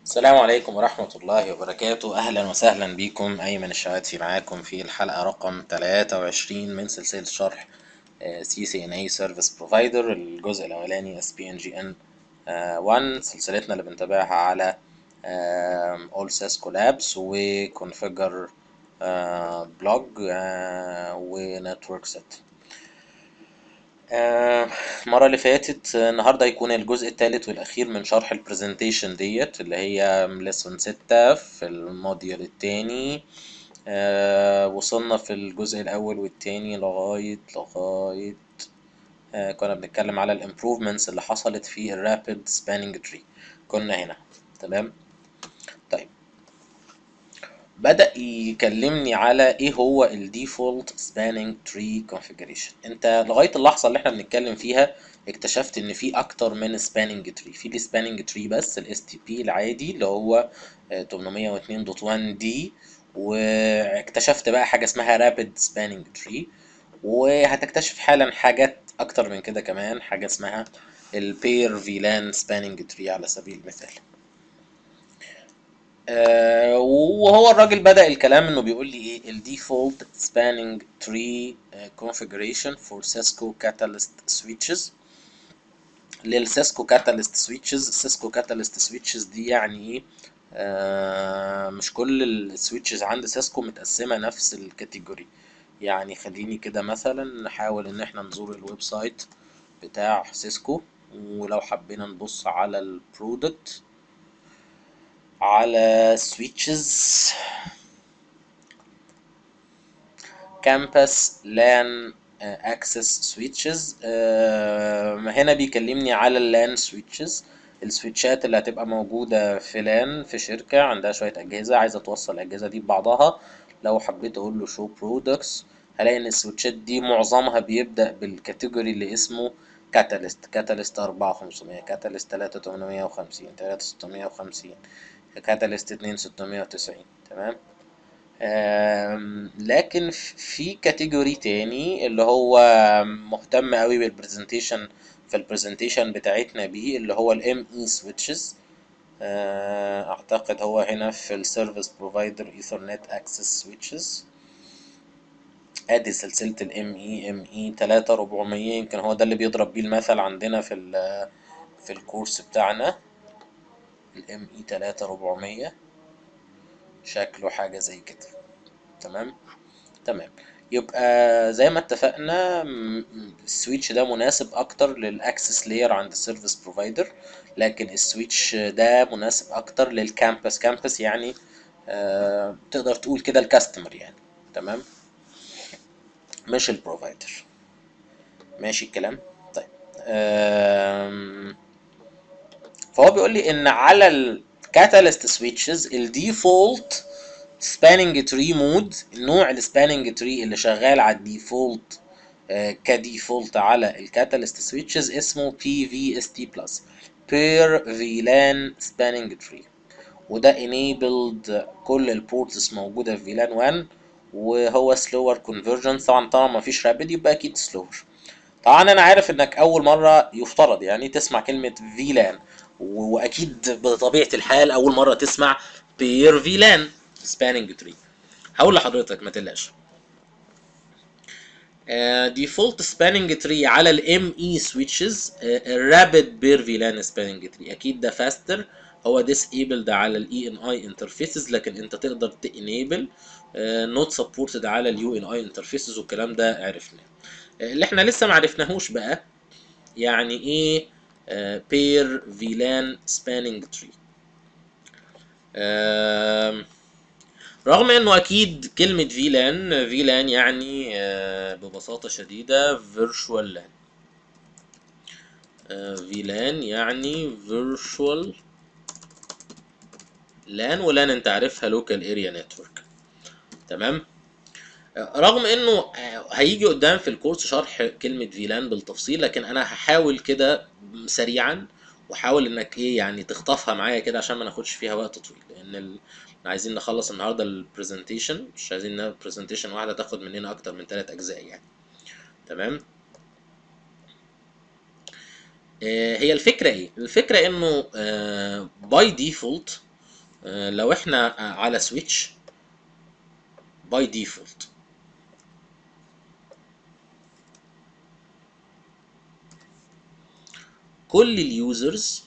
السلام عليكم ورحمة الله وبركاته أهلا وسهلا بكم أيمن الشواتفي معاكم في الحلقة رقم 23 من سلسلة شرح سي سي ان اي سيرفيس بروفايدر الجزء الأولاني اس بي ان جي ان 1 سلسلتنا اللي بنتابعها على اول سيسكو لابس وكونفيجر بلوج ونتورك سيت المرة اللي فاتت النهاردة هيكون الجزء الثالث والأخير من شرح البرزنتيشن ديت اللي هي ليسون ستة في الموديول التاني آه وصلنا في الجزء الأول والتاني لغاية لغاية آه كنا بنتكلم على الامبروفمنتس اللي حصلت في الرابid سباننج تري كنا هنا تمام طيب بدأ يكلمني على ايه هو الديفولت سباننج تري كونفيجريشن انت لغايه اللحظه اللي احنا بنتكلم فيها اكتشفت ان في اكتر من سباننج تري في السباننج تري بس الاس تي بي العادي اللي هو 802.1 دي واكتشفت بقى حاجه اسمها رابid سباننج تري وهتكتشف حالا حاجات اكتر من كده كمان حاجه اسمها البير فيلان سباننج تري على سبيل المثال آه وهو الراجل بدأ الكلام انه بيقول لي ايه الديفولت سباننج تري configuration for Cisco Catalyst switches للسيسكو كاتاليست سويتشز السيسكو كاتاليست سويتشز دي يعني ايه آه مش كل السويتشز عند سيسكو متقسمه نفس الكاتيجوري يعني خليني كده مثلا نحاول ان احنا نزور الويب سايت بتاع سيسكو ولو حبينا نبص على البرودكت على سويتشز كامبس لان اكسس سويتشز هنا بيكلمني على اللان سويتشز السويتشات اللي هتبقى موجودة في لان في شركة عندها شوية أجهزة عايزة توصل الأجهزة دي ببعضها لو حبيت أقول له شو برودكتس هلاقي إن السويتشات دي معظمها بيبدأ بالكاتيجوري اللي اسمه كاتاليست كاتاليست أربعة خمسمية كاتاليست تلاتة تمنمية وخمسين تلاتة ستمية وخمسين كاتاليست اتنين ستمية وتسعين تمام لكن في كاتيجوري تاني اللي هو مهتم قوي بالبرزنتيشن في البرزنتيشن بتاعتنا بيه اللي هو الام اي سويتشز اعتقد هو هنا في السيرفيس بروفايدر ايثرنت اكسس سويتشز ادي سلسله الام اي ام اي 3400 يمكن هو ده اللي بيضرب بيه المثل عندنا في في الكورس بتاعنا الام اي 3400 شكله حاجة زي كده تمام تمام يبقى زي ما اتفقنا السويتش ده مناسب اكتر للاكسس لاير عند السيرفيس بروفايدر لكن السويتش ده مناسب اكتر للكامبس كامبس يعني آه تقدر تقول كده الكاستمر يعني تمام مش البروفايدر ماشي الكلام طيب آه فهو بيقول لي ان على الكاتاليست سويتشز الديفولت سباننج تري مود النوع السباننج تري اللي شغال على الديفولت آه كديفولت على الكاتاليست سويتشز اسمه بي في اس تي بلس بير فيلان سباننج تري وده enabled كل البورتس موجوده في فيلان 1 وهو slower convergence طبعا طبعا ما فيش رابد يبقى اكيد slower طبعا انا عارف انك اول مره يفترض يعني تسمع كلمه فيلان واكيد بطبيعه الحال اول مره تسمع بير فيلان سباننج تري هقول لحضرتك ما تقلقش ديفولت سباننج تري على الام اي سويتشز رابid بير فيلان سباننج تري اكيد ده فاستر هو disabled على الاي ان اي انترفيسز لكن انت تقدر تانيبل نوت سبورتد على اليو ان اي انترفيسز والكلام ده عرفناه اللي احنا لسه ما عرفناهوش بقى يعني ايه بير فيلان سباننج تري رغم انه اكيد كلمة فيلان فيلان يعني ببساطة شديدة فيرشوال لان فيلان يعني فيرشوال لان ولان انت عارفها لوكال اريا نتورك تمام رغم انه هيجي قدام في الكورس شرح كلمة فيلان بالتفصيل لكن انا هحاول كده سريعا وحاول انك ايه يعني تخطفها معايا كده عشان ما ناخدش فيها وقت طويل لان ال... عايزين نخلص النهارده البرزنتيشن مش عايزين البرزنتيشن واحده تاخد مننا اكتر من ثلاث اجزاء يعني تمام هي الفكره ايه الفكره انه باي ديفولت آه، لو احنا آه، على سويتش باي ديفولت كل اليوزرز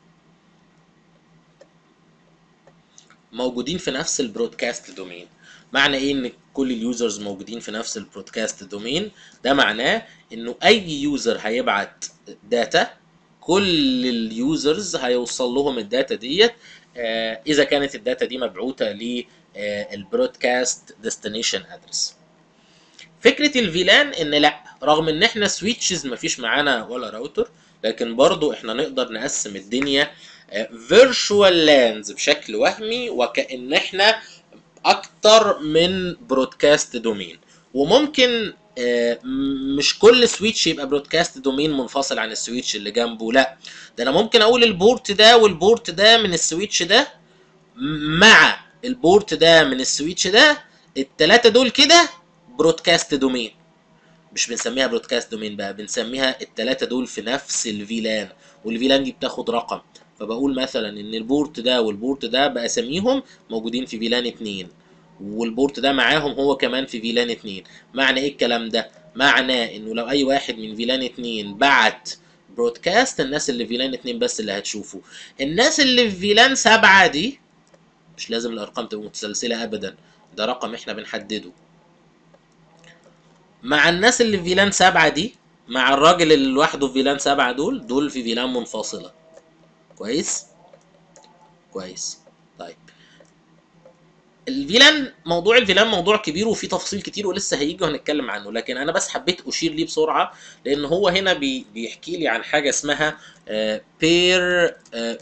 موجودين في نفس البرودكاست دومين معنى ايه ان كل اليوزرز موجودين في نفس البرودكاست دومين ده معناه انه اي يوزر هيبعت داتا كل اليوزرز هيوصل لهم الداتا ديت آه، اذا كانت الداتا دي مبعوثه للبرودكاست ديستنيشن ادرس فكره الفيلان ان لا رغم ان احنا سويتشز مفيش معانا ولا راوتر لكن برضو احنا نقدر نقسم الدنيا فيرتشوال لاندز بشكل وهمي وكأن احنا اكتر من برودكاست دومين وممكن آه، م- مش كل سويتش يبقى برودكاست دومين منفصل عن السويتش اللي جنبه لا ده انا ممكن اقول البورت ده والبورت ده من السويتش ده م- مع البورت ده من السويتش ده التلاتة دول كده برودكاست دومين مش بنسميها برودكاست دومين بقى بنسميها التلاتة دول في نفس الفيلان والفيلان دي بتاخد رقم فبقول مثلا ان البورت ده والبورت ده باساميهم موجودين في فيلان اتنين والبورت ده معاهم هو كمان في فيلان اتنين معنى ايه الكلام ده معناه انه لو اي واحد من فيلان اتنين بعت برودكاست الناس اللي في فيلان اتنين بس اللي هتشوفه الناس اللي في فيلان سبعة دي مش لازم الارقام تبقى متسلسلة ابدا ده رقم احنا بنحدده مع الناس اللي في فيلان سبعة دي مع الراجل اللي لوحده في فيلان سبعة دول دول في فيلان منفصلة كويس كويس طيب الفيلان موضوع الفيلان موضوع كبير وفيه تفاصيل كتير ولسه هيجي وهنتكلم عنه لكن انا بس حبيت اشير ليه بسرعه لان هو هنا بي بيحكي لي عن حاجه اسمها بير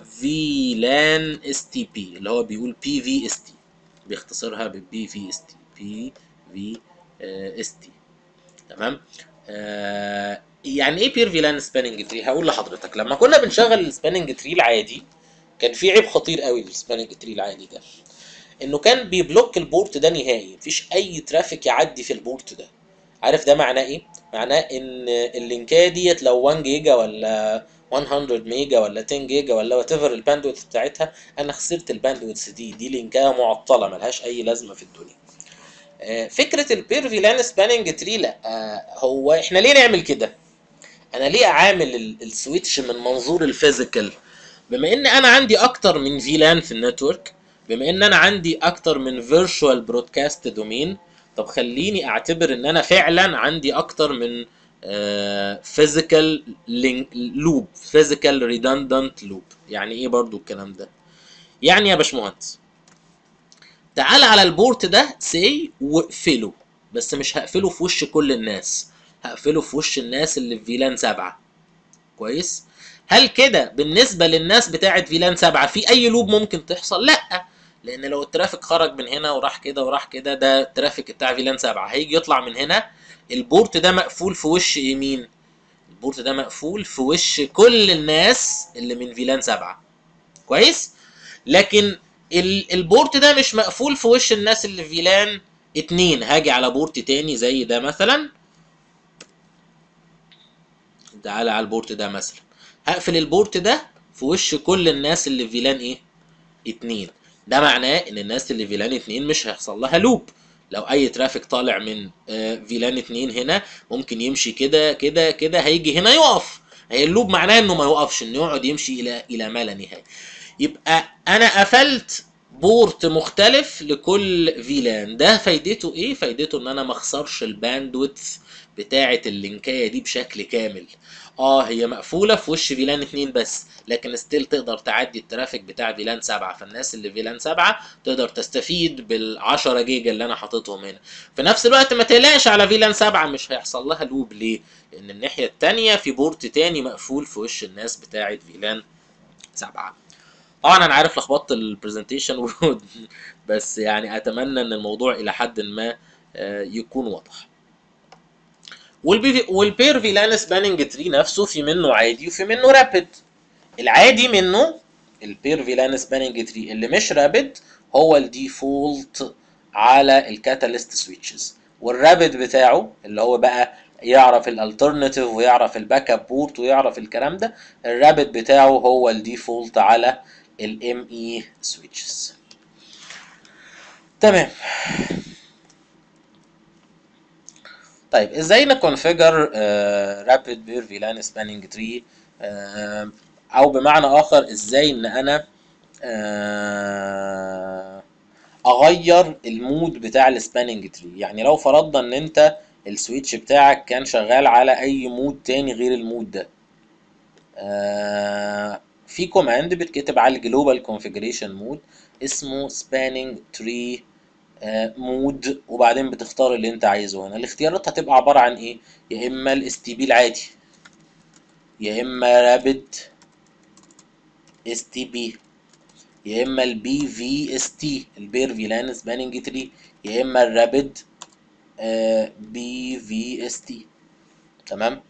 فيلان اس تي بي اللي هو بيقول بي في اس تي بيختصرها ببي في اس تي بي في اس تي تمام آه يعني ايه بير فيلان سباننج تري هقول لحضرتك لما كنا بنشغل السباننج تري العادي كان في عيب خطير قوي للسباننج تري العادي ده انه كان بيبلوك البورت ده نهائي مفيش اي ترافيك يعدي في البورت ده عارف ده معناه ايه معناه ان اللينكايه ديت لو 1 جيجا ولا 100 ميجا ولا 10 جيجا ولا وات ايفر الباندويث بتاعتها انا خسرت الباندويث دي دي لينكايه معطله ملهاش اي لازمه في الدنيا آه، فكره البير فيلان سباننج تري لا آه، هو احنا ليه نعمل كده انا ليه اعامل ال- السويتش من منظور الفيزيكال بما ان انا عندي اكتر من فيلان في النتورك بما ان انا عندي اكتر من فيرتشوال برودكاست دومين طب خليني اعتبر ان انا فعلا عندي اكتر من فيزيكال لوب فيزيكال ريدندنت لوب يعني ايه برضو الكلام ده يعني يا باشمهندس تعال على البورت ده سي واقفله بس مش هقفله في وش كل الناس هقفله في وش الناس اللي في فيلان سبعة كويس هل كده بالنسبة للناس بتاعت فيلان سبعة في أي لوب ممكن تحصل؟ لأ لأن لو الترافيك خرج من هنا وراح كده وراح كده ده الترافيك بتاع فيلان سبعة هيجي يطلع من هنا البورت ده مقفول في وش يمين البورت ده مقفول في وش كل الناس اللي من فيلان سبعة كويس لكن ال- البورت ده مش مقفول في وش الناس اللي في فيلان اتنين هاجي على بورت تاني زي ده مثلا تعالى على البورت ده مثلا هقفل البورت ده في وش كل الناس اللي في فيلان ايه اتنين ده معناه ان الناس اللي في فيلان اتنين مش هيحصل لها لوب لو اي ترافيك طالع من آه، فيلان اتنين هنا ممكن يمشي كده كده كده هيجي هنا يقف هي اللوب معناه انه ما يقفش انه يقعد يمشي الى الى ما لا نهايه يبقى انا قفلت بورت مختلف لكل فيلان ده فايدته ايه فايدته ان انا ما اخسرش الباندويث بتاعه اللينكايه دي بشكل كامل اه هي مقفوله في وش فيلان اتنين بس لكن ستيل تقدر تعدي الترافيك بتاع فيلان سبعة فالناس اللي في فيلان سبعة تقدر تستفيد بال10 جيجا اللي انا حاططهم هنا في نفس الوقت ما تقلقش على فيلان سبعة مش هيحصل لها لوب ليه لان الناحيه التانية في بورت تاني مقفول في وش الناس بتاعه فيلان سبعة طبعا انا عارف لخبطت البرزنتيشن بس يعني اتمنى ان الموضوع الى حد ما آه، يكون واضح والبي والبير فيلان سباننج تري نفسه في منه عادي وفي منه رابid العادي منه البير فيلان سباننج تري اللي مش رابد هو الديفولت على الكاتاليست سويتشز والرابد بتاعه اللي هو بقى يعرف الالترناتيف ويعرف الباك اب بورت ويعرف الكلام ده الرابد بتاعه هو الديفولت على الام اي سويتشز تمام طيب ازاي نكونفيجر رابيد بير فيلان سباننج تري او بمعنى اخر ازاي ان انا آه، اغير المود بتاع السباننج تري يعني لو فرضنا ان انت السويتش بتاعك كان شغال على اي مود تاني غير المود ده آه، في كوماند بتكتب على الجلوبال كونفيجريشن مود اسمه سباننج تري مود وبعدين بتختار اللي انت عايزه هنا الاختيارات هتبقى عبارة عن ايه يا اما الاس تي بي العادي يا اما رابد اس تي بي يا اما البي في اس تي البير فيلان سباننج تري يا اما الرابد بي في اس تي تمام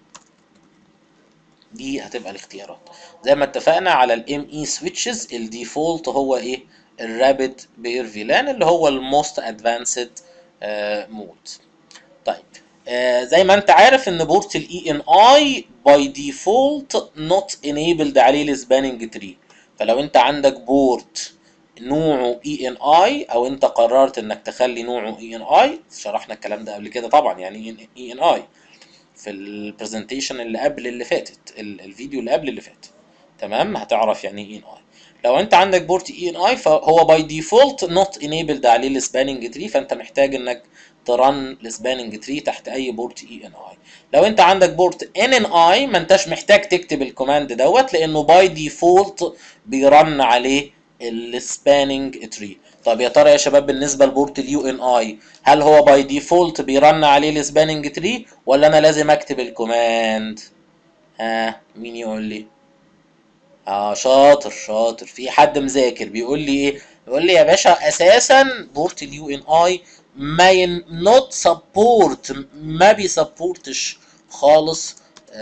دي هتبقى الاختيارات زي ما اتفقنا على الام اي سويتشز الديفولت هو ايه الرابد بير فيلان اللي هو الموست ادفانسد مود طيب آه زي ما انت عارف ان بورت الاي ان اي باي ديفولت نوت انيبلد عليه السباننج تري فلو انت عندك بورت نوعه اي ان اي او انت قررت انك تخلي نوعه اي ان اي شرحنا الكلام ده قبل كده طبعا يعني اي ان اي في البرزنتيشن اللي قبل اللي فاتت ال- الفيديو اللي قبل اللي فات تمام هتعرف يعني ايه ان اي لو انت عندك بورت اي ان اي فهو باي ديفولت نوت انيبلد عليه السباننج تري فانت محتاج انك ترن السباننج تري تحت اي بورت اي ان اي لو انت عندك بورت ان ان اي ما انتش محتاج تكتب الكوماند دوت لانه باي ديفولت بيرن عليه السباننج تري طب يا ترى يا شباب بالنسبه لبورت اليو ان اي هل هو باي ديفولت بيرن عليه السباننج تري ولا انا لازم اكتب الكوماند ها مين يقول لي اه شاطر شاطر في حد مذاكر بيقول لي ايه بيقول لي يا باشا اساسا بورت اليو ان اي ما ين نوت سبورت ما بيسبورتش خالص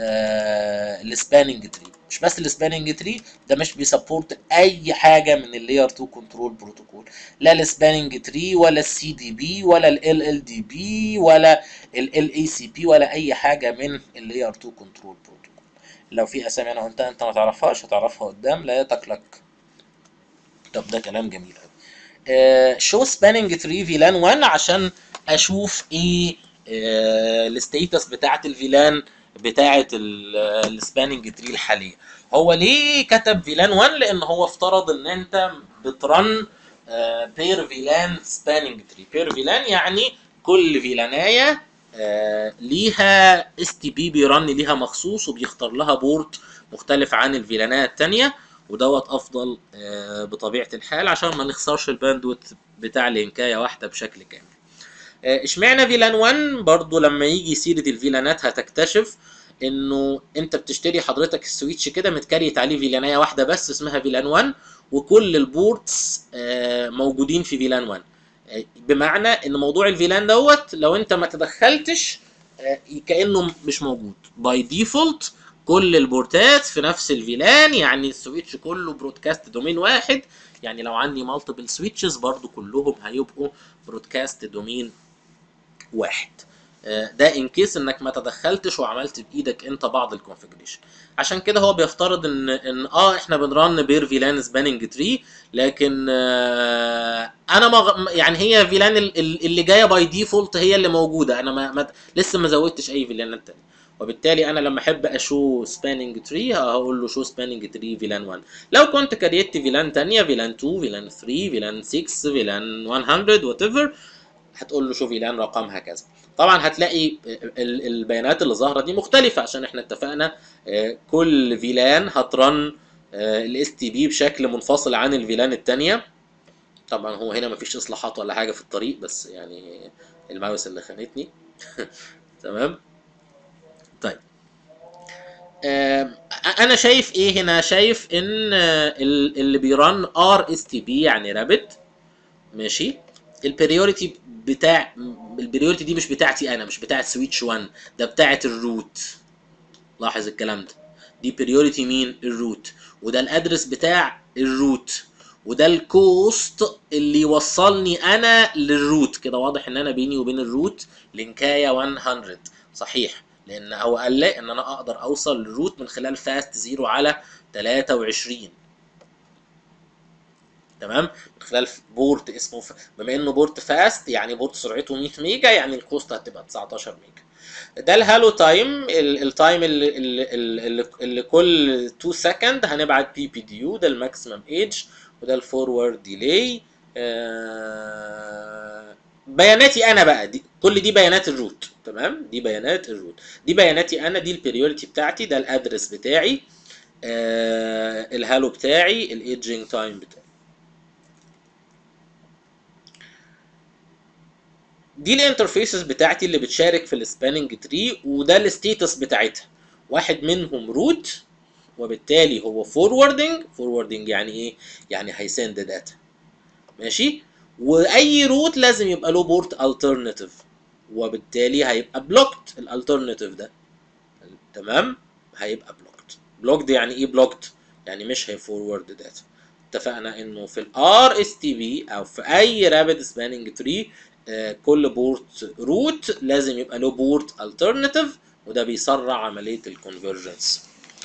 آه السباننج تري مش بس السباننج تري ده مش بيسبورت اي حاجه من اللاير 2 كنترول بروتوكول لا السباننج تري ولا السي دي بي ولا ال ال دي بي ولا ال اي سي بي ولا اي حاجه من اللاير 2 كنترول بروتوكول لو في اسامي انا قلتها انت ما تعرفهاش هتعرفها قدام لا تقلق طب ده كلام جميل قوي شو سباننج تري فيلان 1 عشان اشوف ايه آه الستيتس بتاعه الفيلان بتاعه السباننج تري الحاليه هو ليه كتب فيلان 1 لان هو افترض ان انت بترن بير فيلان سباننج تري بير فيلان يعني كل فيلانايه آه ليها اس تي بي بيرن ليها مخصوص وبيختار لها بورت مختلف عن الفيلانات التانية ودوت افضل آه بطبيعه الحال عشان ما نخسرش الباندويت بتاع الهنكايه واحده بشكل كامل اشمعنى فيلان 1 برضو لما يجي سيره الفيلانات هتكتشف انه انت بتشتري حضرتك السويتش كده متكريت عليه فيلانايه واحده بس اسمها فيلان 1 وكل البورتس آه موجودين في فيلان 1 بمعنى ان موضوع الفيلان دوت لو انت ما تدخلتش كانه مش موجود باي ديفولت كل البورتات في نفس الفيلان يعني السويتش كله برودكاست دومين واحد يعني لو عندي مالتيبل سويتشز برضو كلهم هيبقوا برودكاست دومين واحد ده ان كيس انك ما تدخلتش وعملت بايدك انت بعض الكونفجريشن عشان كده هو بيفترض ان ان اه احنا بنرن بير فيلان سباننج تري لكن آه انا ما يعني هي فيلان اللي جايه باي ديفولت هي اللي موجوده انا ما, ما لسه ما زودتش اي فيلانات تانية وبالتالي انا لما احب اشو سباننج تري هقول له شو سباننج تري فيلان 1 لو كنت كريت فيلان تانية فيلان 2 فيلان 3 فيلان 6 فيلان 100 وات ايفر هتقول له شو فيلان رقمها كذا طبعا هتلاقي البيانات اللي ظاهره دي مختلفه عشان احنا اتفقنا كل فيلان هترن الاس تي بي بشكل منفصل عن الفيلان الثانيه طبعا هو هنا مفيش اصلاحات ولا حاجه في الطريق بس يعني الماوس اللي خانتني تمام طيب انا شايف ايه هنا شايف ان اللي بيرن ار اس تي بي يعني رابت ماشي البريوريتي بتاع البريوريتي دي مش بتاعتي انا مش بتاعت سويتش 1 ده بتاعت الروت لاحظ الكلام ده دي بريوريتي مين الروت وده الادرس بتاع الروت وده الكوست اللي يوصلني انا للروت كده واضح ان انا بيني وبين الروت لينكايه 100 صحيح لان هو قال لي ان انا اقدر اوصل للروت من خلال فاست زيرو على 23 تمام من خلال بورت اسمه ف... بما انه بورت فاست يعني بورت سرعته 100 ميجا يعني الكوست هتبقى 19 ميجا ده الهالو تايم ال- التايم اللي, اللي, اللي, اللي كل 2 سكند هنبعت بي بي دي يو ده الماكسيمم ايج وده الفورورد ديلي بياناتي انا بقى دي كل دي بيانات الروت تمام دي بيانات الروت دي بياناتي انا دي البريوريتي بتاعتي ده الادرس بتاعي آه الهالو بتاعي الايدجنج تايم بتاعي دي الانترفيسز بتاعتي اللي بتشارك في السباننج تري وده الستيتس بتاعتها واحد منهم روت وبالتالي هو فوروردنج فوروردنج يعني ايه يعني هيسند داتا ماشي واي روت لازم يبقى له بورت الترناتيف وبالتالي هيبقى بلوكت الالترناتيف ده تمام هيبقى بلوكت بلوكد يعني ايه بلوكت يعني مش هيفورورد داتا اتفقنا انه في الار اس تي بي او في اي رابid سباننج تري كل بورت روت لازم يبقى له بورت الترناتيف وده بيسرع عمليه الكونفرجنس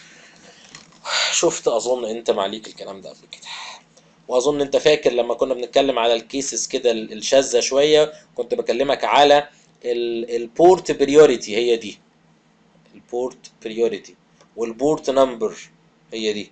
شفت اظن انت معليك الكلام ده قبل كده واظن انت فاكر لما كنا بنتكلم على الكيسز كده الشاذه شويه كنت بكلمك على البورت بريوريتي هي دي البورت بريوريتي والبورت نمبر هي دي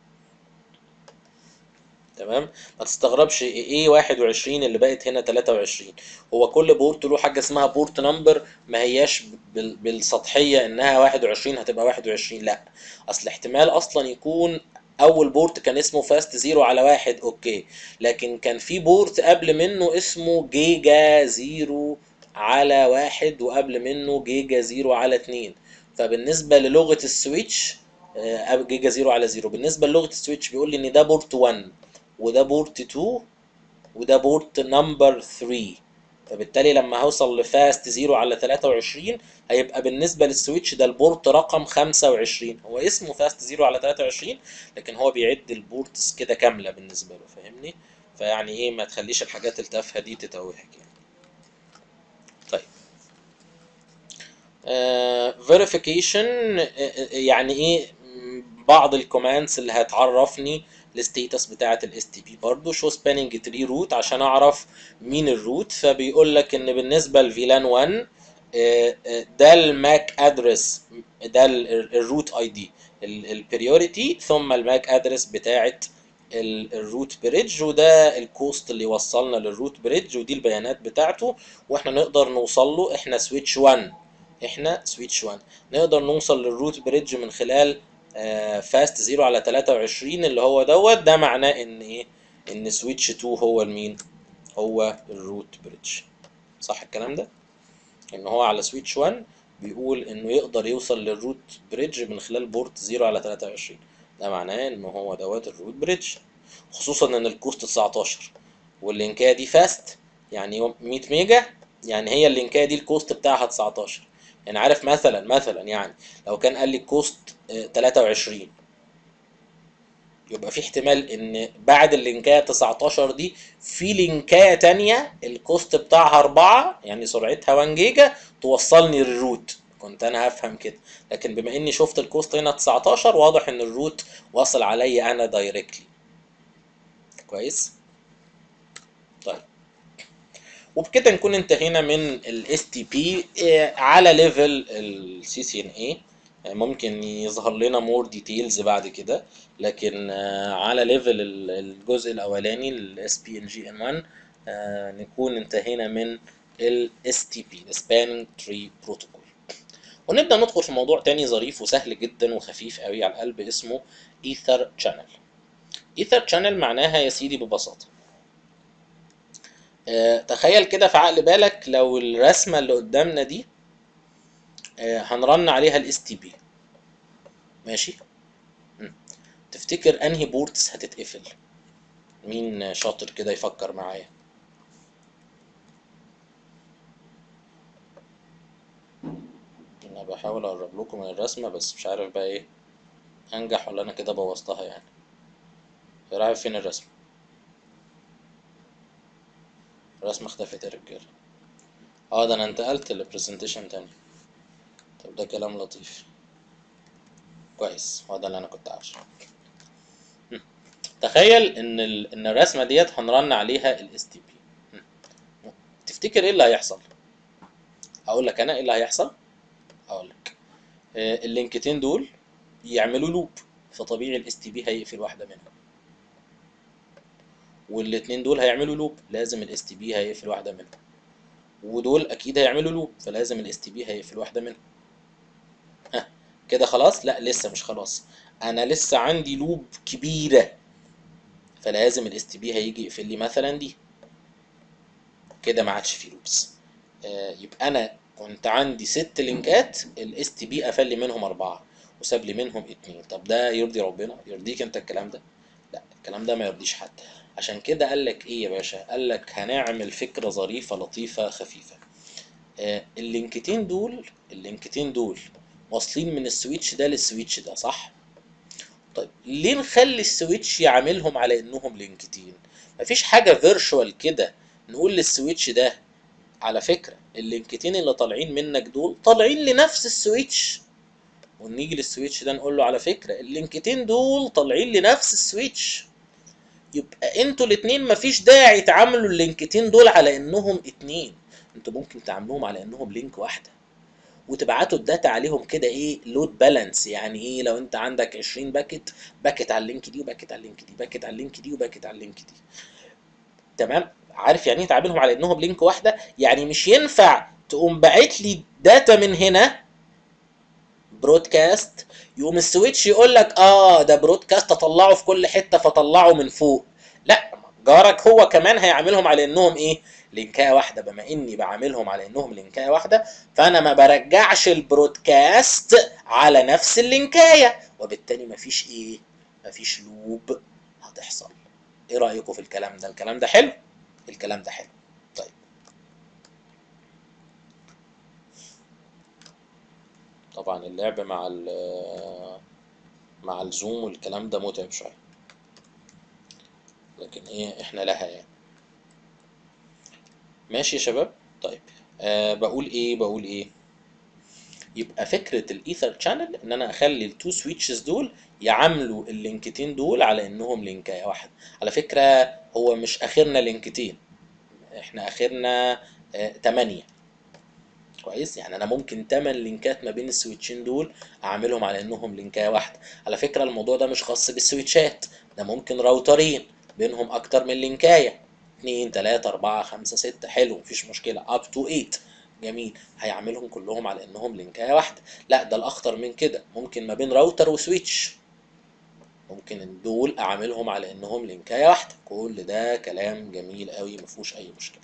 تمام ما تستغربش ايه 21 اللي بقت هنا 23 هو كل بورت له حاجه اسمها بورت نمبر ما هياش بال- بالسطحيه انها 21 هتبقى 21 لا اصل احتمال اصلا يكون اول بورت كان اسمه فاست زيرو على واحد اوكي لكن كان في بورت قبل منه اسمه جيجا زيرو على واحد وقبل منه جيجا زيرو على اتنين فبالنسبة للغة السويتش آه، جيجا زيرو على زيرو بالنسبة للغة السويتش بيقول لي ان ده بورت 1 وده بورت 2 وده بورت نمبر 3 فبالتالي لما هوصل لفاست زيرو على 23 هيبقى بالنسبة للسويتش ده البورت رقم 25 هو اسمه فاست زيرو على 23 لكن هو بيعد البورتس كده كاملة بالنسبة له فاهمني فيعني ايه ما تخليش الحاجات التافهة دي تتوهك يعني طيب فيريفيكيشن يعني ايه م، بعض الكوماندز اللي هتعرفني الستيتس بتاعه الاس تي بي برضه شو سباننج تري روت عشان اعرف مين الروت فبيقول لك ان بالنسبه لفيلان 1 آه، آه، ده الماك ادرس ده الروت اي دي البريوريتي ثم الماك ادرس بتاعه الروت بريدج وده الكوست اللي وصلنا للروت بريدج ودي البيانات بتاعته واحنا نقدر نوصل له احنا سويتش 1 احنا سويتش 1 نقدر نوصل للروت بريدج من خلال فاست 0 على 23 اللي هو دوت ده معناه ان ايه ان سويتش 2 هو المين هو الروت بريدج صح الكلام ده ان هو على سويتش 1 بيقول انه يقدر يوصل للروت بريدج من خلال بورت 0 على 23 ده معناه ان هو دوت الروت بريدج خصوصا ان الكوست 19 واللينكايه دي فاست يعني 100 ميجا يعني هي اللينكايه دي الكوست بتاعها 19 يعني عارف مثلا مثلا يعني لو كان قال لي الكوست آه، 23 يبقى في احتمال ان بعد اللينكايه 19 دي في لينكايه تانية الكوست بتاعها 4 يعني سرعتها 1 جيجا توصلني للروت كنت انا هفهم كده لكن بما اني شفت الكوست هنا 19 واضح ان الروت واصل عليا انا دايركتلي كويس طيب وبكده نكون انتهينا من الاس تي بي على ليفل السي سي ان اي ممكن يظهر لنا مور ديتيلز بعد كده لكن آه، على ليفل ال- الجزء الاولاني الاس بي ان جي ان 1 نكون انتهينا من الاس تي بي سباننج تري بروتوكول ونبدا ندخل في موضوع تاني ظريف وسهل جدا وخفيف قوي على القلب اسمه ايثر شانل ايثر شانل معناها يا سيدي ببساطه آه، تخيل كده في عقل بالك لو الرسمه اللي قدامنا دي آه، هنرن عليها الاس تي بي ماشي مم. تفتكر انهي بورتس هتتقفل مين شاطر كده يفكر معايا انا بحاول اقرب لكم من الرسمه بس مش عارف بقى ايه انجح ولا انا كده بوظتها يعني عارف فين الرسمه الرسمه اختفت يا رجاله اه ده انا انتقلت لبرزنتيشن تاني طب ده كلام لطيف كويس هو ده اللي انا كنت عاوزه مم. تخيل ان ال... ان الرسمه ديت هنرن عليها الاس تي بي تفتكر ايه اللي هيحصل اقول لك انا ايه اللي هيحصل اقول لك آه، اللينكتين دول يعملوا لوب فطبيعي الاس تي بي هيقفل واحده منهم والاتنين دول هيعملوا لوب لازم الاس تي بي هيقفل واحده منهم ودول اكيد هيعملوا لوب فلازم الاس تي بي هيقفل واحده منهم ها كده خلاص لا لسه مش خلاص انا لسه عندي لوب كبيره فلازم الاس تي بي هيجي يقفل لي مثلا دي كده ما عادش فيه لوبس آه يبقى انا كنت عندي ست لينكات الاس تي بي قفل لي منهم اربعه وساب لي منهم اتنين طب ده يرضي ربنا يرضيك انت الكلام ده لا الكلام ده ما يرضيش حد عشان كده قال لك ايه يا باشا قال لك هنعمل فكره ظريفه لطيفه خفيفه آه اللينكتين دول اللينكتين دول واصلين من السويتش ده للسويتش ده صح طيب ليه نخلي السويتش يعاملهم على انهم لينكتين مفيش حاجه فيرشوال كده نقول للسويتش ده على فكره اللينكتين اللي طالعين منك دول طالعين لنفس السويتش ونيجي للسويتش ده نقول له على فكره اللينكتين دول طالعين لنفس السويتش يبقى انتوا الاتنين مفيش داعي تعاملوا اللينكتين دول على انهم اتنين انتوا ممكن تعاملوهم على انهم لينك واحده وتبعتوا الداتا عليهم كده ايه لود بالانس يعني ايه لو انت عندك 20 باكت باكت على اللينك دي وباكت على اللينك دي باكت على اللينك دي وباكت على اللينك دي تمام عارف يعني ايه تعاملهم على انهم لينك واحده يعني مش ينفع تقوم باعت لي داتا من هنا برودكاست يقوم السويتش يقول لك اه ده برودكاست اطلعه في كل حته فطلعه من فوق لا جارك هو كمان هيعملهم على انهم ايه لينكايه واحده بما اني بعاملهم على انهم لينكايه واحده فانا ما برجعش البرودكاست على نفس اللينكايه وبالتالي مفيش ايه مفيش لوب هتحصل ايه رايكم في الكلام ده الكلام ده حلو الكلام ده حلو طيب طبعا اللعب مع ال مع الزوم والكلام ده متعب شويه لكن ايه احنا لها يعني ماشي يا شباب طيب آه بقول ايه بقول ايه يبقى فكره الايثر شانل ان انا اخلي التو سويتشز دول يعاملوا اللينكتين دول على انهم لينكايه واحده على فكره هو مش اخرنا لينكتين احنا اخرنا آه 8 كويس يعني انا ممكن 8 لينكات ما بين السويتشين دول اعملهم على انهم لينكايه واحده على فكره الموضوع ده مش خاص بالسويتشات ده ممكن راوترين بينهم اكتر من لينكايه 2 3 4 5 6 حلو مفيش مشكله اب تو 8 جميل هيعملهم كلهم على انهم لينكايه واحده لا ده الاخطر من كده ممكن ما بين راوتر وسويتش ممكن دول اعملهم على انهم لينكايه واحده كل ده كلام جميل قوي مفيهوش اي مشكله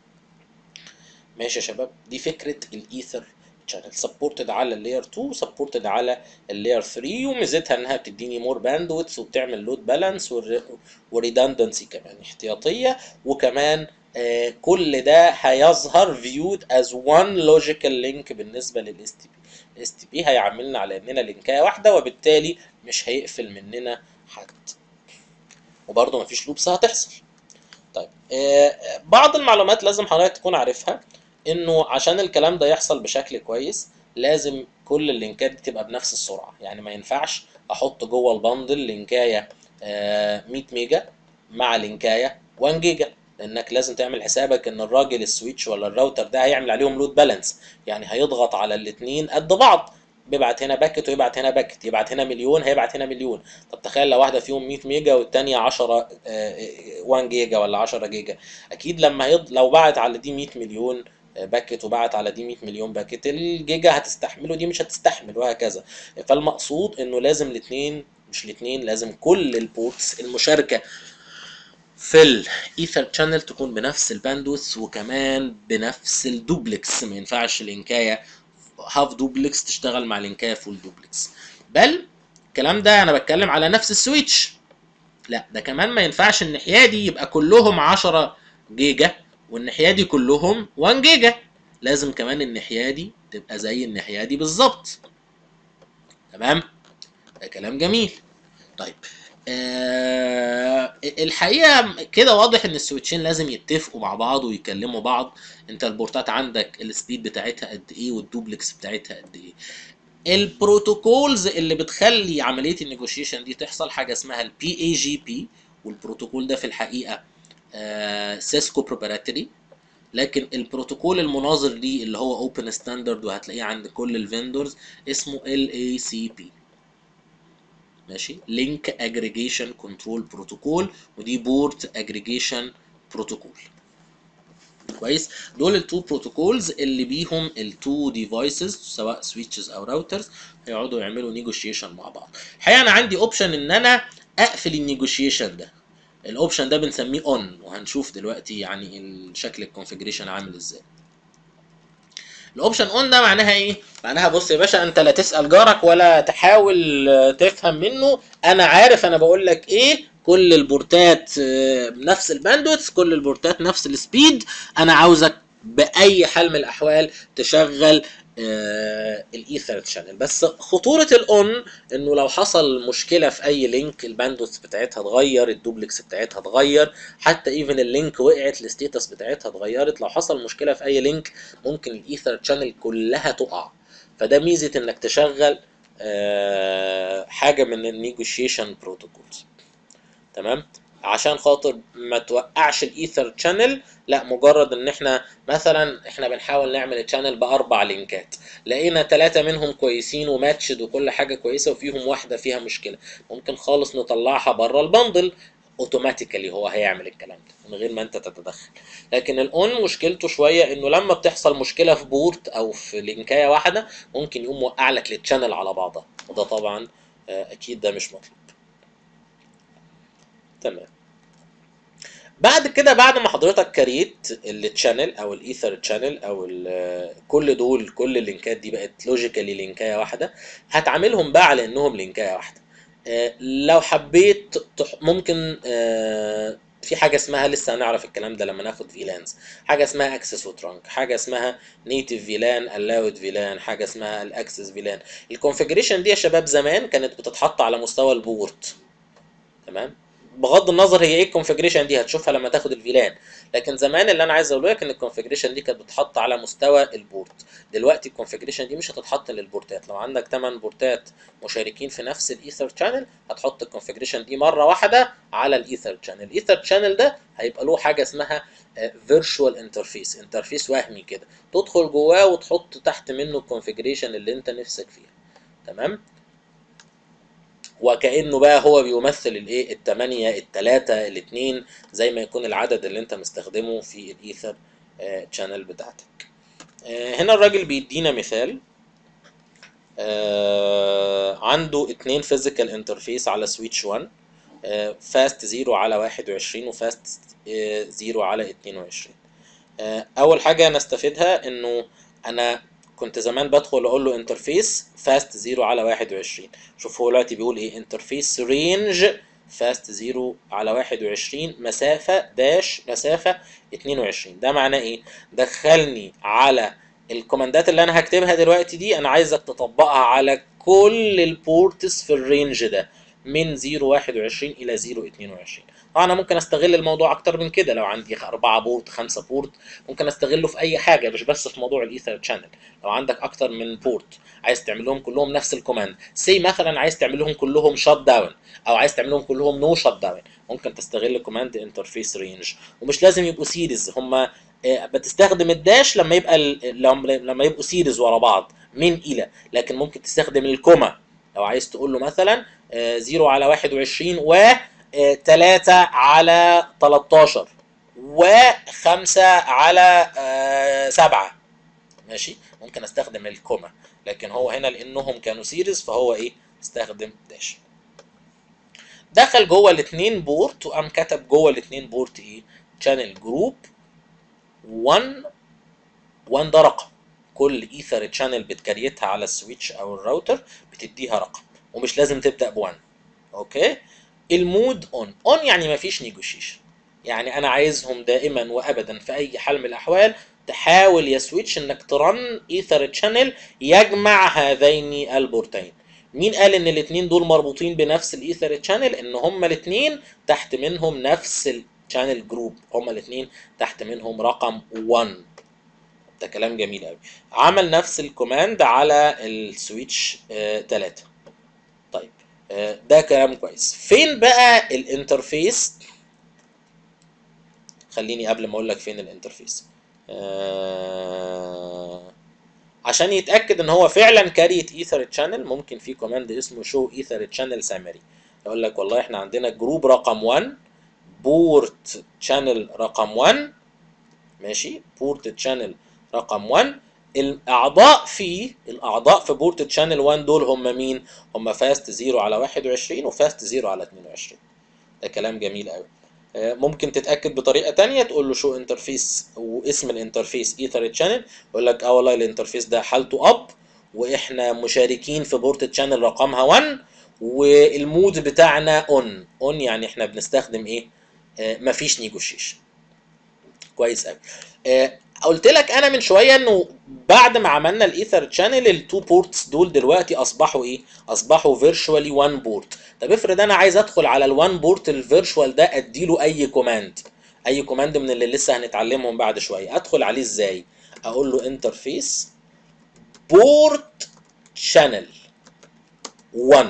ماشي يا شباب دي فكره الايثر شانل سبورتد على اللاير 2 سبورتد على اللاير 3 وميزتها انها بتديني مور باندويث وبتعمل لود بالانس وريدندنسي كمان احتياطيه وكمان آه كل ده هيظهر فيود از وان لوجيكال لينك بالنسبه للاس تي بي الاس تي بي هيعاملنا على اننا لينكايه واحده وبالتالي مش هيقفل مننا حد وبرضه مفيش لوبس هتحصل طيب آه بعض المعلومات لازم حضرتك تكون عارفها انه عشان الكلام ده يحصل بشكل كويس لازم كل اللينكات دي تبقى بنفس السرعه يعني ما ينفعش احط جوه البندل لينكايه آه 100 ميجا مع لينكايه 1 جيجا لانك لازم تعمل حسابك ان الراجل السويتش ولا الراوتر ده هيعمل عليهم لود بالانس يعني هيضغط على الاثنين قد بعض بيبعت هنا باكت ويبعت هنا باكت يبعت هنا مليون هيبعت هنا مليون طب تخيل لو واحده فيهم 100 ميجا والثانيه 10 1 جيجا ولا 10 جيجا اكيد لما هيض... لو بعت على دي 100 مليون باكت وبعت على دي 100 مليون باكت الجيجا هتستحمله دي مش هتستحمل وهكذا فالمقصود انه لازم الاثنين مش الاثنين لازم كل البورتس المشاركه في الايثر شانل تكون بنفس الباندوث وكمان بنفس الدوبلكس ما ينفعش لينكايه هاف دوبلكس تشتغل مع لينكايه فول دوبلكس بل الكلام ده انا بتكلم على نفس السويتش لا ده كمان ما ينفعش الناحيه دي يبقى كلهم 10 جيجا والناحيه دي كلهم 1 جيجا لازم كمان الناحيه دي تبقى زي الناحيه دي بالظبط تمام ده كلام جميل طيب آه الحقيقه كده واضح ان السويتشين لازم يتفقوا مع بعض ويكلموا بعض انت البورتات عندك السبيد بتاعتها قد ايه والدوبلكس بتاعتها قد ايه البروتوكولز اللي بتخلي عمليه النيجوشيشن دي تحصل حاجه اسمها البي اي جي بي والبروتوكول ده في الحقيقه سيسكو بروبراتري لكن البروتوكول المناظر ليه اللي هو اوبن ستاندرد وهتلاقيه عند كل الفيندورز اسمه ال اي سي بي ماشي لينك اجريجيشن كنترول بروتوكول ودي بورت اجريجيشن بروتوكول كويس دول التو بروتوكولز اللي بيهم التو ديفايسز سواء سويتشز او راوترز هيقعدوا يعملوا نيجوشيشن مع بعض الحقيقه انا عندي اوبشن ان انا اقفل النيجوشيشن ده الاوبشن ده بنسميه اون وهنشوف دلوقتي يعني الشكل الكونفيجريشن عامل ازاي الاوبشن اون ده معناها ايه معناها بص يا باشا انت لا تسال جارك ولا تحاول تفهم منه انا عارف انا بقول لك ايه كل البورتات نفس الباندويث كل البورتات نفس السبيد انا عاوزك باي حال من الاحوال تشغل آه الايثر شانل بس خطوره الاون انه لو حصل مشكله في اي لينك الباندوث بتاعتها اتغير الدوبلكس بتاعتها اتغير حتى ايفن اللينك وقعت الستيتس بتاعتها اتغيرت لو حصل مشكله في اي لينك ممكن الايثر شانل كلها تقع فده ميزه انك تشغل آه حاجه من النيجوشيشن بروتوكولز تمام عشان خاطر ما توقعش الايثر شانل لا مجرد ان احنا مثلا احنا بنحاول نعمل تشانل باربع لينكات لقينا ثلاثه منهم كويسين وماتشد وكل حاجه كويسه وفيهم واحده فيها مشكله ممكن خالص نطلعها بره البندل اوتوماتيكالي هو هيعمل الكلام ده من غير ما انت تتدخل لكن الاون مشكلته شويه انه لما بتحصل مشكله في بورت او في لينكايه واحده ممكن يقوم موقع لك التشانل على بعضها وده طبعا اكيد ده مش مطلوب تمام بعد كده بعد ما حضرتك كريت التشانل او الايثر تشانل او كل دول كل اللينكات دي بقت لوجيكالي لينكايه واحده هتعاملهم بقى على انهم لينكايه واحده لو حبيت ممكن في حاجه اسمها لسه هنعرف الكلام ده لما ناخد فيلانز حاجه اسمها اكسس وترانك حاجه اسمها نيتيف فيلان الاود فيلان حاجه اسمها الاكسس فيلان الكونفيجريشن دي يا شباب زمان كانت بتتحط على مستوى البورت تمام بغض النظر هي ايه الكونفجريشن دي هتشوفها لما تاخد الفيلان لكن زمان اللي انا عايز اقوله لك ان الكونفجريشن دي كانت بتتحط على مستوى البورت دلوقتي الكونفجريشن دي مش هتتحط للبورتات لو عندك 8 بورتات مشاركين في نفس الايثر شانل هتحط الكونفجريشن دي مره واحده على الايثر شانل الايثر شانل ده هيبقى له حاجه اسمها فيرتشوال انترفيس انترفيس وهمي كده تدخل جواه وتحط تحت منه الكونفجريشن اللي انت نفسك فيها تمام وكانه بقى هو بيمثل الايه الثمانيه الثلاثه الاثنين زي ما يكون العدد اللي انت مستخدمه في الايثر تشانل بتاعتك آه هنا الراجل بيدينا مثال آه عنده اتنين فيزيكال انترفيس على سويتش 1 فاست 0 على 21 وفاست 0 على 22 آه اول حاجه نستفيدها انه انا كنت زمان بدخل اقول له انترفيس فاست 0 على 21 شوف هو دلوقتي بيقول ايه انترفيس رينج فاست 0 على 21 مسافه داش مسافه 22 ده معناه ايه دخلني على الكوماندات اللي انا هكتبها دلوقتي دي انا عايزك تطبقها على كل البورتس في الرينج ده من 0 21 الى 0 22 طبعا انا ممكن استغل الموضوع اكتر من كده لو عندي أربعة بورت خمسة بورت ممكن استغله في اي حاجه مش بس في موضوع الايثر شانل لو عندك اكتر من بورت عايز تعمل لهم كلهم نفس الكوماند سي مثلا عايز تعمل لهم كلهم شات داون او عايز تعمل لهم كلهم نو شات داون ممكن تستغل كوماند انترفيس رينج ومش لازم يبقوا سيريز هم بتستخدم الداش لما يبقى لما يبقوا سيريز ورا بعض من الى لكن ممكن تستخدم الكوما لو عايز تقول له مثلا 0 على 21 و 3 على 13 و5 على 7 ماشي ممكن استخدم الكوما لكن هو هنا لانهم كانوا سيريز فهو ايه استخدم داش دخل جوه الاثنين بورت وقام كتب جوه الاثنين بورت ايه شانل جروب 1 1 ده رقم كل ايثر تشانل بتكريتها على السويتش او الراوتر بتديها رقم ومش لازم تبدا ب1 اوكي المود اون اون يعني مفيش نيجوشيشن يعني انا عايزهم دائما وابدا في اي حال من الاحوال تحاول يا سويتش انك ترن ايثر تشانل يجمع هذين البورتين مين قال ان الاثنين دول مربوطين بنفس الايثر تشانل ان هما الاثنين تحت منهم نفس الشانل جروب هما الاثنين تحت منهم رقم 1 ده كلام جميل قوي عمل نفس الكوماند على السويتش 3 طيب آه، ده كلام كويس فين بقى الانترفيس خليني قبل ما اقول لك فين الانترفيس آه، عشان يتاكد ان هو فعلا كاريت ايثر تشانل ممكن في كوماند اسمه شو ايثر تشانل سامري يقول لك والله احنا عندنا جروب رقم 1 بورت تشانل رقم 1 ماشي بورت تشانل رقم 1 الاعضاء فيه الاعضاء في بورت تشانل 1 دول هم مين هم فاست 0 على 21 وفاست 0 على 22 ده كلام جميل قوي آه، ممكن تتاكد بطريقه تانية تقول له شو انترفيس واسم الانترفيس ايثر تشانل يقول لك اه والله الانترفيس ده حالته اب واحنا مشاركين في بورت تشانل رقمها 1 والمود بتاعنا اون اون يعني احنا بنستخدم ايه آه، مفيش نيجوشيشن كويس قوي آه، قلت لك انا من شويه انه بعد ما عملنا الايثر تشانل التو بورتس دول دلوقتي اصبحوا ايه اصبحوا فيرتشوالي 1 بورت طب افرض انا عايز ادخل على الوان بورت الفيرتشوال ده اديله اي كوماند اي كوماند من اللي لسه هنتعلمهم بعد شويه ادخل عليه ازاي اقول له انترفيس بورت شانل 1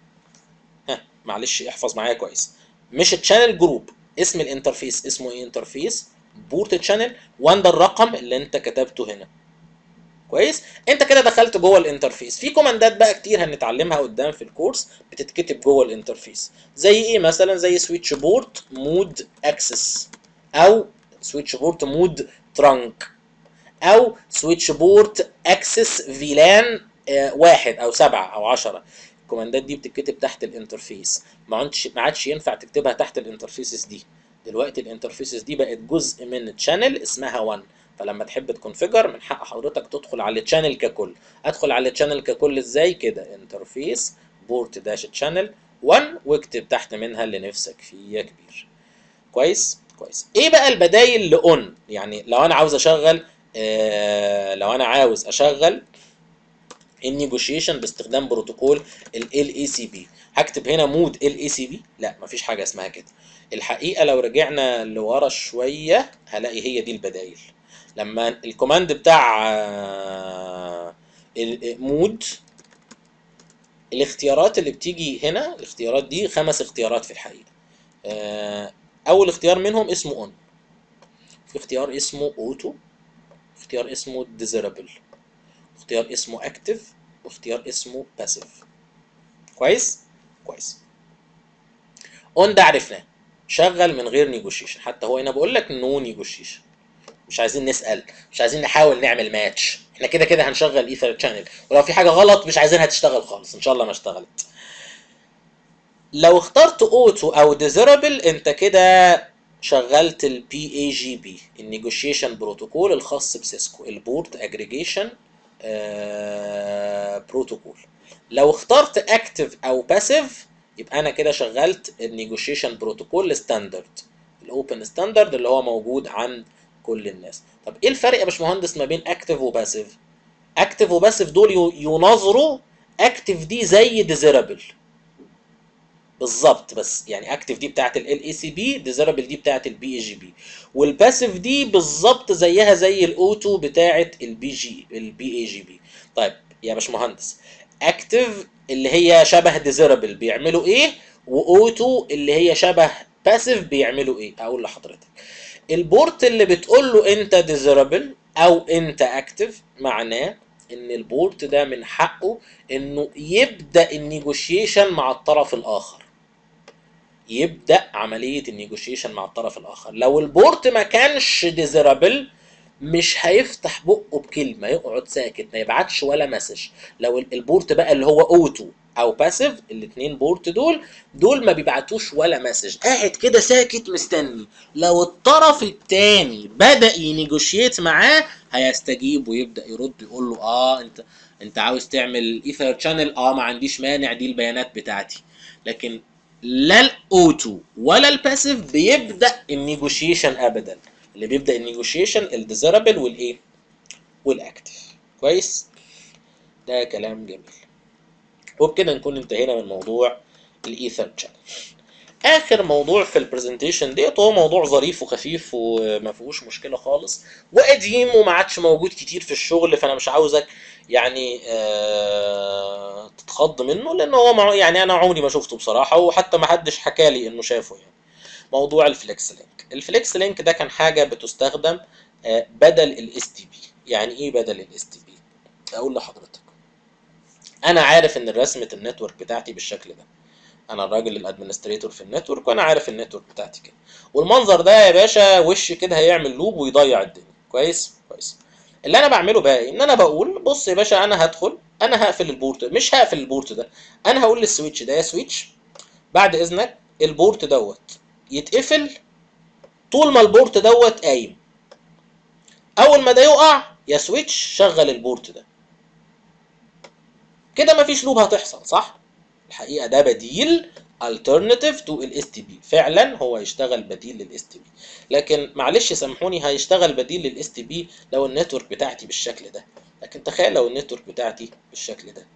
ها معلش احفظ معايا كويس مش تشانل جروب اسم الانترفيس اسمه ايه انترفيس بورت تشانل 1 ده الرقم اللي انت كتبته هنا كويس انت كده دخلت جوه الانترفيس في كوماندات بقى كتير هنتعلمها قدام في الكورس بتتكتب جوه الانترفيس زي ايه مثلا زي سويتش بورت مود اكسس او سويتش بورت مود ترانك او سويتش بورت اكسس فيلان آه، واحد او سبعة او عشرة الكوماندات دي بتتكتب تحت الانترفيس ما عادش ما عادش ينفع تكتبها تحت الانترفيسز دي دلوقتي الانترفيسز دي بقت جزء من تشانل اسمها 1 فلما تحب تكونفيجر من حق حضرتك تدخل على التشانل ككل ادخل على التشانل ككل ازاي كده انترفيس بورت داش تشانل 1 واكتب تحت منها اللي نفسك فيه يا كبير كويس كويس ايه بقى البدايل لاون يعني لو انا عاوز اشغل آه لو انا عاوز اشغل النيجوشيشن باستخدام بروتوكول ال اي سي بي هكتب هنا مود ال اي سي بي لا مفيش حاجه اسمها كده الحقيقه لو رجعنا لورا شويه هلاقي هي دي البدايل لما الكوماند بتاع آه، المود الاختيارات اللي بتيجي هنا الاختيارات دي خمس اختيارات في الحقيقه آه، اول اختيار منهم اسمه اون في اختيار اسمه اوتو اختيار اسمه ديزيرابل اختيار اسمه اكتف واختيار اسمه باسيف كويس كويس اون ده عرفناه شغل من غير نيجوشيشن حتى هو هنا بقول لك نو نيجوشيشن مش عايزين نسال مش عايزين نحاول نعمل ماتش احنا كده كده هنشغل ايثر تشانل ولو في حاجه غلط مش عايزينها تشتغل خالص ان شاء الله ما اشتغلت لو اخترت اوتو او ديزيرابل انت كده شغلت البي اي جي بي النيجوشيشن بروتوكول الخاص بسيسكو البورت اجريجيشن بروتوكول لو اخترت اكتف او باسيف يبقى انا كده شغلت النيجوشيشن بروتوكول الستاندرد الاوبن ستاندرد اللي هو موجود عند كل الناس طب ايه الفرق يا باشمهندس ما بين اكتف وباسيف اكتف وباسيف دول ي- يناظروا اكتف دي زي ديزيرابل بالظبط بس يعني اكتف دي بتاعت ال اي سي بي ديزيرابل دي بتاعت البي اي جي بي والباسيف دي بالظبط زيها زي الاوتو بتاعت البي جي البي اي جي بي طيب يا باشمهندس اكتف اللي هي شبه ديزيرابل بيعملوا ايه واوتو اللي هي شبه باسيف بيعملوا ايه اقول لحضرتك البورت اللي بتقول له انت ديزيرابل او انت اكتف معناه ان البورت ده من حقه انه يبدا النيجوشيشن مع الطرف الاخر يبدا عمليه النيجوشيشن مع الطرف الاخر لو البورت ما كانش ديزيرابل مش هيفتح بقه بكلمه يقعد ساكت ما يبعتش ولا مسج لو ال- البورت بقى اللي هو اوتو او باسيف الاثنين بورت دول دول ما بيبعتوش ولا مسج قاعد كده ساكت مستني لو الطرف الثاني بدا ينيجوشيت معاه هيستجيب ويبدا يرد يقول له اه انت انت عاوز تعمل ايثر شانل اه ما عنديش مانع دي البيانات بتاعتي لكن لا الاوتو ولا الباسيف بيبدا النيجوشيشن ابدا اللي بيبدا النيجوشيشن الديزيرابل والايه والاكتف كويس ده كلام جميل وبكده نكون انتهينا من موضوع الايثر شانل اخر موضوع في البرزنتيشن ديت هو موضوع ظريف وخفيف وما فيهوش مشكله خالص وقديم وما عادش موجود كتير في الشغل فانا مش عاوزك يعني آه تتخض منه لان هو مع- يعني انا عمري ما شفته بصراحه وحتى ما حدش حكى لي انه شافه يعني موضوع الفليكس لينك الفليكس لينك ده كان حاجه بتستخدم آه بدل الاس تي بي يعني ايه بدل الاس تي بي اقول لحضرتك انا عارف ان رسمه النتورك بتاعتي بالشكل ده انا الراجل الادمنستريتور في النتورك وانا عارف النتورك بتاعتي كده والمنظر ده يا باشا وش كده هيعمل لوب ويضيع الدنيا كويس كويس اللي انا بعمله بقى ايه ان انا بقول بص يا باشا انا هدخل انا هقفل البورت مش هقفل البورت ده انا هقول للسويتش ده يا سويتش بعد اذنك البورت دوت يتقفل طول ما البورت دوت قايم اول ما ده يقع يا سويتش شغل البورت ده كده مفيش لوب هتحصل صح الحقيقه ده بديل alternative to ال STP فعلا هو هيشتغل بديل لل STP لكن معلش سامحوني هيشتغل بديل لل STP لو النتورك بتاعتي بالشكل ده لكن تخيل لو النتورك بتاعتي بالشكل ده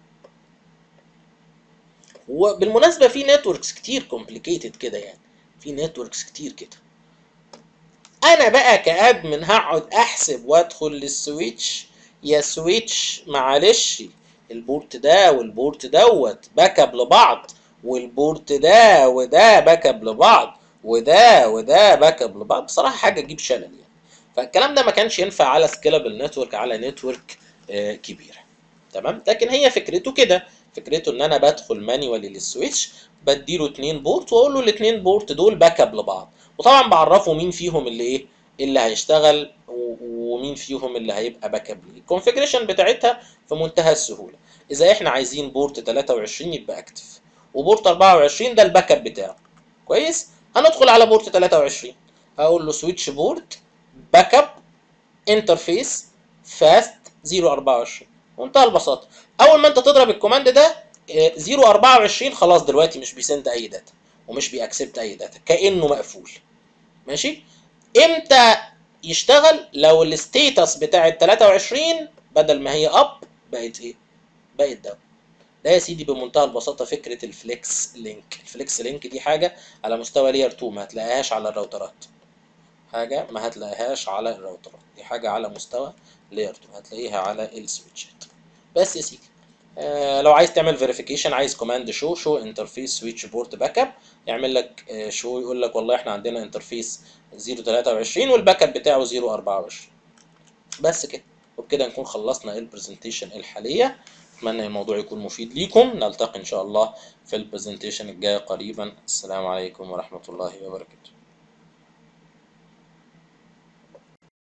وبالمناسبة في نتوركس كتير كومبليكيتد كده يعني في نتوركس كتير كده انا بقى كادمن هقعد احسب وادخل للسويتش يا سويتش معلش البورت ده والبورت دوت باك اب لبعض والبورت ده وده باك اب لبعض وده وده باك اب لبعض بصراحه حاجه تجيب شلل يعني فالكلام ده ما كانش ينفع على سكيلابل نتورك على نتورك آه كبيره تمام لكن هي فكرته كده فكرته ان انا بدخل مانيوالي للسويتش بديله اتنين بورت واقول له الاتنين بورت دول باك اب لبعض وطبعا بعرفه مين فيهم اللي ايه اللي هيشتغل ومين فيهم اللي هيبقى باك اب ليه الكونفيجريشن بتاعتها في منتهى السهوله اذا احنا عايزين بورت 23 يبقى اكتف وبورت 24 ده الباك اب بتاعه كويس هندخل على بورت 23 هقول له سويتش بورت باك اب انترفيس فاست 024 منتهى البساطه اول ما انت تضرب الكوماند ده 024 خلاص دلوقتي مش بيسند اي داتا ومش بيأكسبت اي داتا كانه مقفول ماشي امتى يشتغل لو الستيتس بتاع ال 23 بدل ما هي اب بقت ايه بقت داون ده يا سيدي بمنتهى البساطه فكره الفليكس لينك الفليكس لينك دي حاجه على مستوى لير 2 ما هتلاقيهاش على الراوترات حاجه ما هتلاقيهاش على الراوترات دي حاجه على مستوى لير 2 هتلاقيها على السويتشات بس يا سيدي آه لو عايز تعمل فيريفيكيشن عايز كوماند شو شو انترفيس سويتش بورت باك اب يعمل لك آه شو يقول لك والله احنا عندنا انترفيس 023 والباك اب بتاعه 024 بس كده وبكده نكون خلصنا البرزنتيشن الحاليه اتمنى الموضوع يكون مفيد ليكم نلتقي ان شاء الله في البرزنتيشن الجاي قريبا السلام عليكم ورحمه الله وبركاته